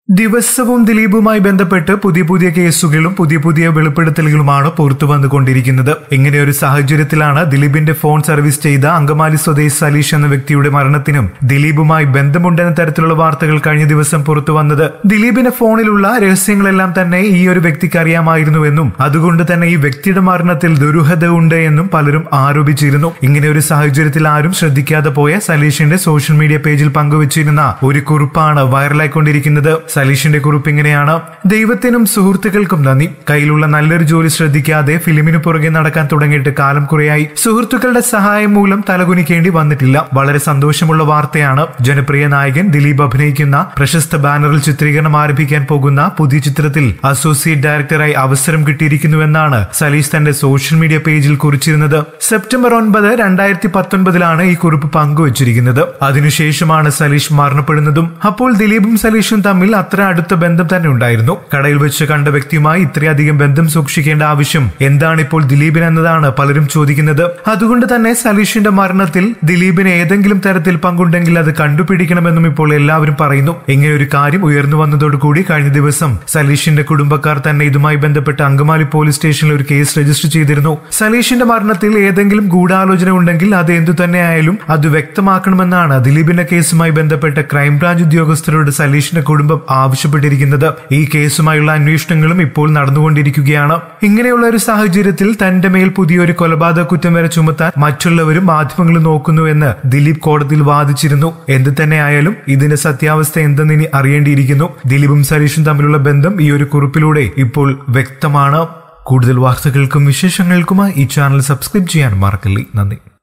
ദിവസവും ദിലീപുമായി ബന്ധപ്പെട്ട് പുതിയ പുതിയ കേസുകളും പുതിയ പുതിയ വെളിപ്പെടുത്തലുകളുമാണ് പുറത്തു വന്നുകൊണ്ടിരിക്കുന്നത് ഇങ്ങനെ ഒരു സാഹചര്യത്തിലാണ് ദിലീപിന്റെ ഫോൺ സർവീസ് ചെയ്ത അങ്കമാലി സ്വദേശി സലീഷ് എന്ന വ്യക്തിയുടെ മരണത്തിനും ദിലീപുമായി ബന്ധമുണ്ടെന്ന തരത്തിലുള്ള വാർത്തകൾ കഴിഞ്ഞ ദിവസം പുറത്തു വന്നത് ദിലീപിന്റെ ഫോണിലുള്ള രഹസ്യങ്ങളെല്ലാം തന്നെ ഈ ഒരു വ്യക്തിക്ക് അറിയാമായിരുന്നുവെന്നും അതുകൊണ്ട് തന്നെ ഈ വ്യക്തിയുടെ മരണത്തിൽ ദുരൂഹത ഉണ്ട് എന്നും പലരും ആരോപിച്ചിരുന്നു ഇങ്ങനെ ഒരു സാഹചര്യത്തിൽ ആരും ശ്രദ്ധിക്കാതെ പോയ സലീഷിന്റെ സോഷ്യൽ മീഡിയ പേജിൽ പങ്കുവച്ചിരുന്ന ഒരു കുറിപ്പാണ് വൈറലായിക്കൊണ്ടിരിക്കുന്നത് സലീഷിന്റെ കുറിപ്പ് ഇങ്ങനെയാണ് ദൈവത്തിനും സുഹൃത്തുക്കൾക്കും നന്ദി കയ്യിലുള്ള നല്ലൊരു ജോലി ശ്രദ്ധിക്കാതെ ഫിലിമിന് പുറകെ നടക്കാൻ തുടങ്ങിയിട്ട് കാലം കുറയായി സുഹൃത്തുക്കളുടെ സഹായം മൂലം തലകുനിക്കേണ്ടി വന്നിട്ടില്ല വളരെ സന്തോഷമുള്ള വാർത്തയാണ് ജനപ്രിയ നായകൻ ദിലീപ് അഭിനയിക്കുന്ന പ്രശസ്ത ബാനറിൽ ചിത്രീകരണം ആരംഭിക്കാൻ പോകുന്ന പുതിയ ചിത്രത്തിൽ അസോസിയേറ്റ് ഡയറക്ടറായി അവസരം കിട്ടിയിരിക്കുന്നുവെന്നാണ് സലീഷ് തന്റെ സോഷ്യൽ മീഡിയ പേജിൽ കുറിച്ചിരുന്നത് സെപ്റ്റംബർ ഒൻപത് രണ്ടായിരത്തി പത്തൊൻപതിലാണ് ഈ കുറിപ്പ് പങ്കുവച്ചിരിക്കുന്നത് അതിനുശേഷമാണ് സലീഷ് മരണപ്പെടുന്നതും അപ്പോൾ ദിലീപും സലീഷും തമ്മിൽ അത്ര അടുത്ത ബന്ധം തന്നെ ഉണ്ടായിരുന്നു കടയിൽ വെച്ച് കണ്ട വ്യക്തിയുമായി ഇത്രയധികം ബന്ധം സൂക്ഷിക്കേണ്ട ആവശ്യം എന്താണ് ഇപ്പോൾ ദിലീപിന് എന്നതാണ് പലരും ചോദിക്കുന്നത് അതുകൊണ്ട് തന്നെ സലീഷിന്റെ മരണത്തിൽ ദിലീപിന് ഏതെങ്കിലും തരത്തിൽ പങ്കുണ്ടെങ്കിൽ അത് കണ്ടുപിടിക്കണമെന്നും ഇപ്പോൾ എല്ലാവരും പറയുന്നു ഇങ്ങനെ ഒരു കാര്യം ഉയർന്നു വന്നതോടുകൂടി കഴിഞ്ഞ ദിവസം സലീഷിന്റെ കുടുംബക്കാർ തന്നെ ഇതുമായി ബന്ധപ്പെട്ട് അങ്കമാലി പോലീസ് സ്റ്റേഷനിൽ ഒരു കേസ് രജിസ്റ്റർ ചെയ്തിരുന്നു സലീഷിന്റെ മരണത്തിൽ ഏതെങ്കിലും ഗൂഢാലോചന ഉണ്ടെങ്കിൽ അത് എന്തു തന്നെയായാലും അത് വ്യക്തമാക്കണമെന്നാണ് ദിലീപിന്റെ കേസുമായി ബന്ധപ്പെട്ട ക്രൈംബ്രാഞ്ച് ഉദ്യോഗസ്ഥരോട് സലീഷിന്റെ കുടുംബം ആവശ്യപ്പെട്ടിരിക്കുന്നത് ഈ കേസുമായുള്ള അന്വേഷണങ്ങളും ഇപ്പോൾ നടന്നുകൊണ്ടിരിക്കുകയാണ് ഇങ്ങനെയുള്ള ഒരു സാഹചര്യത്തിൽ തന്റെ മേൽ പുതിയൊരു കൊലപാതക കുറ്റം വരെ ചുമത്താൻ മറ്റുള്ളവരും മാധ്യമങ്ങളും നോക്കുന്നുവെന്ന് ദിലീപ് കോടതിയിൽ വാദിച്ചിരുന്നു എന്ത് തന്നെയായാലും ഇതിന്റെ സത്യാവസ്ഥ എന്തെന്ന് ഇനി അറിയേണ്ടിയിരിക്കുന്നു ദിലീപും സലീഷും തമ്മിലുള്ള ബന്ധം ഈ ഒരു കുറിപ്പിലൂടെ ഇപ്പോൾ വ്യക്തമാണ് കൂടുതൽ വാർത്തകൾക്കും വിശേഷങ്ങൾക്കുമായി ഈ ചാനൽ സബ്സ്ക്രൈബ് ചെയ്യാൻ മറക്കല്ലേ നന്ദി